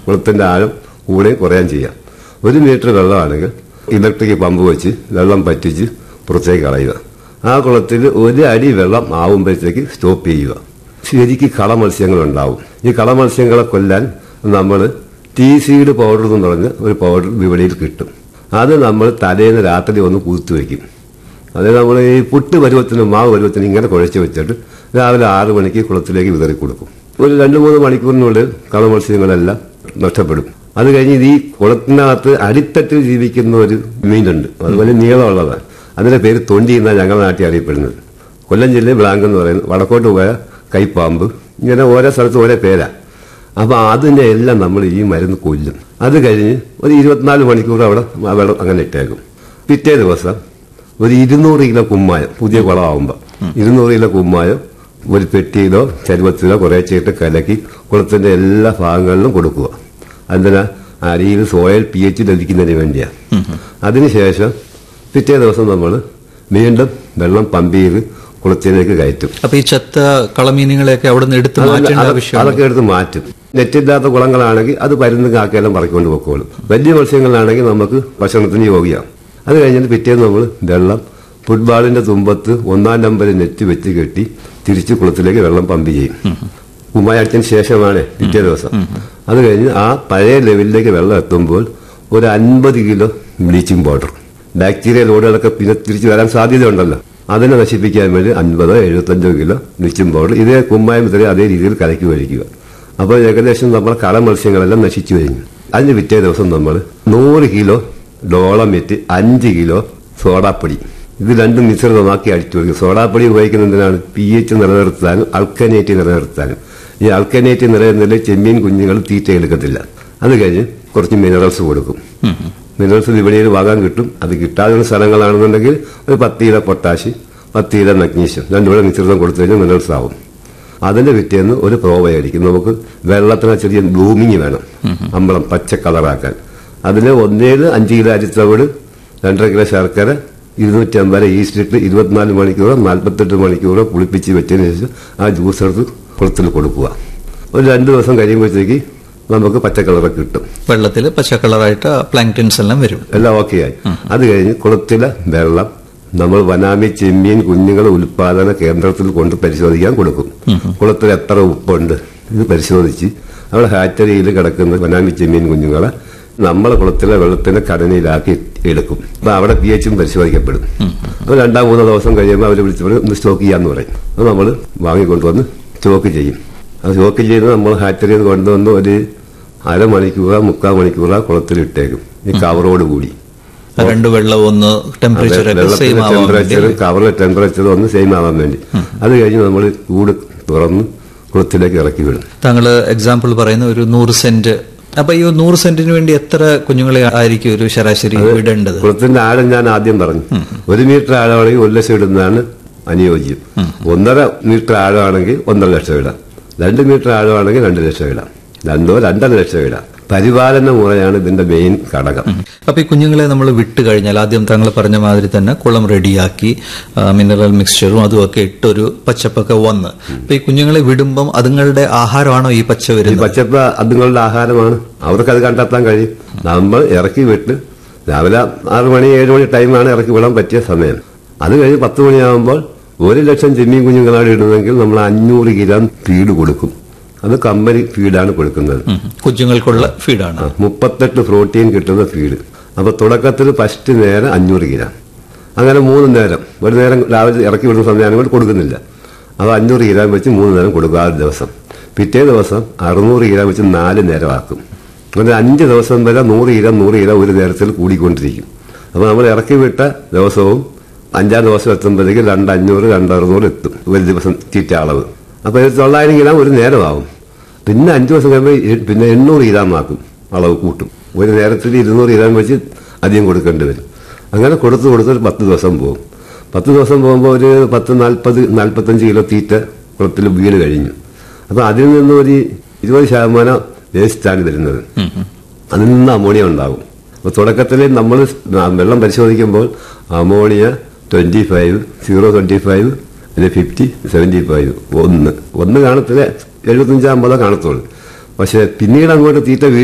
കുളത്തിന്റെ ആഴം കൂടുകയും കുറയാൻ ചെയ്യാം ഒരു മീറ്റർ വെള്ളമാണെങ്കിൽ ഇലക്ട്രിക് പമ്പ് വെച്ച് വെള്ളം പറ്റിച്ച് പുറത്തേക്ക് കളയുക ആ കുളത്തിൽ ഒരു അടി വെള്ളം ആവുമ്പോഴത്തേക്ക് സ്റ്റോപ്പ് ചെയ്യുക ശരിക്ക് കള മത്സ്യങ്ങൾ ഉണ്ടാവും ഈ കള മത്സ്യങ്ങളെ കൊല്ലാൻ നമ്മൾ ടീ സീഡ് പൗഡർ എന്ന് പറഞ്ഞ ഒരു പൗഡർ വിപണിയിൽ കിട്ടും അത് നമ്മൾ തലേന്ന് രാത്രി ഒന്ന് കൂത്തു വയ്ക്കും അത് നമ്മൾ ഈ പുട്ട് പരുവത്തിന് മാവ് പരുവത്തിന് ഇങ്ങനെ കുഴച്ച് വെച്ചിട്ട് രാവിലെ ആറ് മണിക്ക് കുളത്തിലേക്ക് വിതറി കൊടുക്കും ഒരു രണ്ട് മൂന്ന് മണിക്കൂറിനുള്ളിൽ കള മത്സ്യങ്ങളെല്ലാം നഷ്ടപ്പെടും അത് കഴിഞ്ഞ് ഇത് ഈ കുളത്തിനകത്ത് അടിത്തട്ടിൽ ജീവിക്കുന്ന ഒരു മീനുണ്ട് അത് വലിയ നീളമുള്ളതാണ് അതിന്റെ പേര് തൊണ്ടി എന്നാണ് ഞങ്ങളുടെ നാട്ടിൽ അറിയപ്പെടുന്നത് കൊല്ലം ജില്ലയിൽ ബ്ലാങ്ക് എന്ന് പറയുന്നത് വടക്കോട്ട് പോയ കൈപ്പാമ്പ് ഇങ്ങനെ ഓരോ സ്ഥലത്ത് ഓരോ പേരാ അപ്പൊ അതിനെ എല്ലാം നമ്മൾ ഈ മരുന്ന് കൊല്ലും അത് കഴിഞ്ഞ് ഒരു ഇരുപത്തിനാല് മണിക്കൂർ അവിടെ ആ വെള്ളം അങ്ങനെ ഇട്ടേക്കും പിറ്റേ ദിവസം ഒരു ഇരുന്നൂറ് കിലോ കുമ്മായം പുതിയ കുളമാകുമ്പോൾ ഇരുന്നൂറ് കിലോ കുമ്മായം ഒരു പെട്ടിയിലോ ചരുവത്തിലോ കുറേശ്ശായിട്ട് കലക്കി കുളത്തിന്റെ എല്ലാ ഭാഗങ്ങളിലും കൊടുക്കുക അതിനാ അരിയിൽ സോയിൽ പി എച്ച് ലഭിക്കുന്നതിന് വേണ്ടിയാണ് അതിനുശേഷം പിറ്റേ ദിവസം നമ്മൾ വീണ്ടും വെള്ളം പമ്പ് ചെയ്ത് കുളത്തിലേക്ക് കയറ്റും അപ്പൊ ഈ ചത്ത കളമീനുകളെയൊക്കെ അവിടെ നിന്ന് എടുത്ത് അതല്ല, മാറ്റേണ്ട അത് ആവശ്യമാണ് അതൊക്കെ എടുത്ത് മാറ്റും നെറ്റില്ലാത്ത കുളങ്ങളാണെങ്കിൽ അത് പരുന്ന് കാക്കയെല്ലാം പറക്കൊണ്ട് പൊക്കോളും വലിയ മത്സ്യങ്ങളാണെങ്കിൽ നമുക്ക് ഭക്ഷണത്തിന് യോഗ്യമാണ് അത് കഴിഞ്ഞിട്ട് പിറ്റേന്ന് നമ്മൾ വെള്ളം ഫുട്ബോളിന്റെ തുമ്പത്ത് ഒന്നാം നമ്പർ നെറ്റ് വെച്ച് കെട്ടി തിരിച്ച് കുളത്തിലേക്ക് വെള്ളം പമ്പ് ചെയ്യും കുമ്മായ അടിച്ചതിന് ശേഷമാണ് പിറ്റേ ദിവസം അത് കഴിഞ്ഞ് ആ പഴയ ലെവലിലേക്ക് വെള്ളം എത്തുമ്പോൾ ഒരു അൻപത് കിലോ ബ്ലീച്ചിങ് പൗഡർ ബാക്ടീരിയ ലോഡുകളൊക്കെ പിന്നെ തിരിച്ചു വരാൻ സാധ്യതയുണ്ടല്ലോ അതിനെ നശിപ്പിക്കാൻ വേണ്ടി അൻപതോ എഴുപത്തഞ്ചോ കിലോ ബ്ലീച്ചിങ് പൗഡർ ഇതേ കുമ്മായം ഇത്രയും അതേ രീതിയിൽ കലക്കി ഒഴിക്കുക അപ്പോൾ ഏകദേശം നമ്മുടെ കള മത്സ്യങ്ങളെല്ലാം നശിച്ചു കഴിഞ്ഞു അതിന് പിറ്റേ ദിവസം നമ്മൾ നൂറ് കിലോ ഡോളമിറ്റ് അഞ്ച് കിലോ സോഡാപ്പൊടി ഇത് രണ്ടും മിശ്രിതമാക്കി അടിച്ചു കൊടുക്കും സോഡാപ്പൊടി ഉപയോഗിക്കുന്നതിനാണ് പി എച്ച് നിലനിർത്താനും അൾക്കനേറ്റ് നിലനിർത്താനും ഈ അൾക്കനേറ്റ് നിലനിർത്തുന്നതിൽ ചെമ്മീൻ കുഞ്ഞുങ്ങൾ തീറ്റ എടുക്കത്തില്ല അത് കഴിഞ്ഞ് കുറച്ച് മിനറൽസ് കൊടുക്കും മിനറൽസ് വിപണിയിൽ വാങ്ങാൻ കിട്ടും അത് കിട്ടാവുന്ന സ്ഥലങ്ങളാണെന്നുണ്ടെങ്കിൽ ഒരു പത്ത് കിലോ പൊട്ടാഷ് പത്ത് കിലോ മഗ്നീഷ്യം രണ്ടുകൂടെ മിശ്രിതം കൊടുത്തു കഴിഞ്ഞാൽ മിനറൽസ് ആവും അതിന്റെ പിറ്റേന്ന് ഒരു പ്രോവയായിരിക്കും നമുക്ക് വെള്ളത്തിന് ചെറിയ ബ്ലൂമിങ് വേണം അമ്പളം പച്ച കളറാക്കാൻ അതിൽ ഒന്നേല് അഞ്ച് കിലോ അരിത്തവിട് രണ്ടര കിലോ ശർക്കര ഇരുന്നൂറ്റി അമ്പത് ഈസ്റ്റ് ഇട്ട് ഇരുപത്തിനാല് മണിക്കൂറോ നാൽപ്പത്തെട്ട് മണിക്കൂറോ പുളിപ്പിച്ച് വെച്ചതിന് ശേഷം ആ ജ്യൂസ് എടുത്ത് കുളത്തിൽ കൊടുക്കുക ഒരു രണ്ട് ദിവസം കഴിയുമ്പോഴത്തേക്ക് നമുക്ക് പച്ച കളറൊക്കെ കിട്ടും വെള്ളത്തിൽ പച്ച കളറായിട്ട് പ്ലാങ്ക്ടൻസ് എല്ലാം വരും എല്ലാം ഓക്കെ ആയി അത് കഴിഞ്ഞ് കുളത്തിലെ വെള്ളം നമ്മൾ വനാമി ചെമ്മീൻ കുഞ്ഞുങ്ങളെ ഉൽപാദന കേന്ദ്രത്തിൽ കൊണ്ട് പരിശോധിക്കാൻ കൊടുക്കും കുളത്തിൽ എത്ര ഉപ്പുണ്ട് ഇത് പരിശോധിച്ച് അവിടെ ഹാറ്ററിയിൽ കിടക്കുന്ന വനാമി ചെമ്മീൻ കുഞ്ഞുങ്ങളെ നമ്മളെ കുളത്തിലെ വെള്ളത്തിന്റെ ഘടനയിലാക്കി എടുക്കും അപ്പൊ അവിടെ പി എച്ചും പരിശോധിക്കപ്പെടും അപ്പൊ രണ്ടാം മൂന്നോ ദിവസം കഴിയുമ്പോൾ അവർ വിളിച്ചപ്പോൾ ഒന്ന് സ്റ്റോക്ക് ചെയ്യാന്ന് പറയും അത് നമ്മൾ വാങ്ങിക്കൊണ്ടുവന്ന് സ്റ്റോക്ക് ചെയ്യും അത് സ്റ്റോക്ക് ചെയ്ത് നമ്മൾ ഹാറ്ററിയിൽ കൊണ്ടുവന്ന് ഒരു അരമണിക്കൂറോ മുക്കാൽ മണിക്കൂറോ കുളത്തിൽ ഇട്ടേക്കും ഈ കവറോട് കൂടി ആ രണ്ട് വെള്ളം ഒന്ന് ടെമ്പറേച്ചർ ഒക്കെ സെയിം വെള്ളത്തിന്റെ ആവാൻ വേണ്ടി ടെമ്പറേച്ചറും കവറിലെ ടെമ്പറേച്ചറും ഒന്ന് സെയിം ആവാൻ വേണ്ടി അത് കഴിഞ്ഞ് നമ്മൾ കൂട് തുറന്ന് കുളത്തിലേക്ക് ഇറക്കി വിടും താങ്കൾ എക്സാമ്പിൾ പറയുന്ന ഒരു നൂറ് സെന്റ് അപ്പൊ ഈ നൂറ് സെന്റിന് വേണ്ടി എത്ര കുഞ്ഞുങ്ങളെ ആയിരിക്കും ഒരു ശരാശരി വിടേണ്ടത് കുളത്തിന്റെ ആഴം ഞാൻ ആദ്യം പറഞ്ഞു ഒരു മീറ്റർ ആഴമാണെങ്കിൽ ഒരു ലക്ഷം ഇടുന്നതാണ് അനുയോജ്യം ഒന്നര മീറ്റർ ആഴമാണെങ്കിൽ ഒന്നര ലക്ഷം ഇടാം രണ്ട് മീറ്റർ ആഴമാണെങ്കിൽ രണ്ട് ലക്ഷം ഇടാം രണ്ടോ രണ്ടര ലക്ഷം ഇടാം പരിപാലന മുറയാണ് ഇതിന്റെ മെയിൻ ഘടകം അപ്പൊ ഈ കുഞ്ഞുങ്ങളെ നമ്മൾ വിട്ട് കഴിഞ്ഞാൽ ആദ്യം താങ്കൾ പറഞ്ഞ മാതിരി തന്നെ കുളം റെഡിയാക്കി ആ, മിനറൽ മിക്സ്ചറും അതുമൊക്കെ ഇട്ടൊരു പച്ചപ്പൊക്കെ വന്ന് അപ്പൊ ഈ കുഞ്ഞുങ്ങളെ വിടുമ്പം അതുങ്ങളുടെ ആഹാരമാണോ ഈ പച്ച ഈ വരുന്നത് പച്ചപ്പ് അതുങ്ങളുടെ ആഹാരമാണ് അവർക്ക് അത് കണ്ടെത്താൻ കഴിയും നമ്മൾ ഇറക്കി വിട്ട് രാവിലെ ആറ് മണി ഏഴ് മണി ടൈമാണ് ഇറക്കി വിടാൻ പറ്റിയ സമയം അത് കഴിഞ്ഞ് പത്ത് മണിയാകുമ്പോൾ ഒരു ലക്ഷം ചെമ്മീൻ കുഞ്ഞുങ്ങളാണ് ഇടുന്നതെങ്കിൽ നമ്മൾ അഞ്ഞൂറ് ഗ്രാം ഫീഡ് കൊടുക്കും അത് കമ്പനി ഫീഡാണ് കൊടുക്കുന്നത് ഉം. കുഞ്ഞുങ്ങൾക്കുള്ള ഫീഡാണ് മുപ്പത്തെട്ട് പ്രോട്ടീൻ കിട്ടുന്ന ഫീഡ് അപ്പൊ തുടക്കത്തിൽ ഫസ്റ്റ് നേരം അഞ്ഞൂറ് ഗ്രാം അങ്ങനെ മൂന്ന് നേരം ഒരു നേരം രാവിലെ ഇറക്കി വിടുന്ന സമയമാണെങ്കിൽ കൊടുക്കുന്നില്ല അത് അഞ്ഞൂറ് ഗ്രാം വെച്ച് മൂന്ന് നേരം കൊടുക്കും ആ ഒരു ദിവസം പിറ്റേ ദിവസം അറുന്നൂറ് ഗ്രാം വെച്ച് നാല് നേരം ആക്കും അങ്ങനെ അഞ്ച് ദിവസം വരെ നൂറ് ഗ്രാം നൂറ് ഗ്രാം ഒരു നേരത്തിൽ കൂടിക്കൊണ്ടിരിക്കും അപ്പൊ നമ്മൾ ഇറക്കി വിട്ട ദിവസവും അഞ്ചാം ദിവസം എത്തുമ്പോഴേക്ക് രണ്ട് അഞ്ഞൂറ് രണ്ട് അറുന്നൂറ് എത്തും ഒരു ദിവസം തീറ്റ അളവ് അപ്പൊ ഇത് തൊള്ളായിരം ഗ്രാം ഒരു നേരമാവും പിന്നെ അഞ്ചു ദിവസം കഴിയുമ്പോൾ എ- പിന്നെ എണ്ണൂറ് ഗ്രാം ആക്കും അളവ് കൂട്ടും ഒരു നേരത്തിൽ ഇരുന്നൂറ് ഗ്രാം വെച്ച് അധികം കൊടുക്കേണ്ടി വരും അങ്ങനെ കൊടുത്ത് കൊടുത്ത് ഒരു പത്ത് ദിവസം പോകും പത്ത് ദിവസം പോകുമ്പോൾ ഒരു പത്ത് നാൽപ്പത് നാൽപ്പത്തഞ്ച് കിലോ തീറ്റ കുളത്തിൽ വീട് കഴിഞ്ഞു അപ്പൊ അതിൽ നിന്ന് ഒരു ഇരുപത് ശതമാനം വേസ്റ്റാണ് വരുന്നത് അതിൽ നിന്ന് അമോണിയ ഉണ്ടാകും അപ്പൊ തുടക്കത്തിൽ നമ്മൾ വെള്ളം പരിശോധിക്കുമ്പോൾ ammonia twenty five zero twenty five പിന്നെ ഫിഫ്റ്റി സെവന്റി ഫൈവ് ഒന്ന് ഒന്ന് കാണത്തില്ല എഴുപത്തഞ്ച് അമ്പതോ കാണത്തുള്ളൂ പക്ഷെ പിന്നീട് അങ്ങോട്ട് തീറ്റ വീ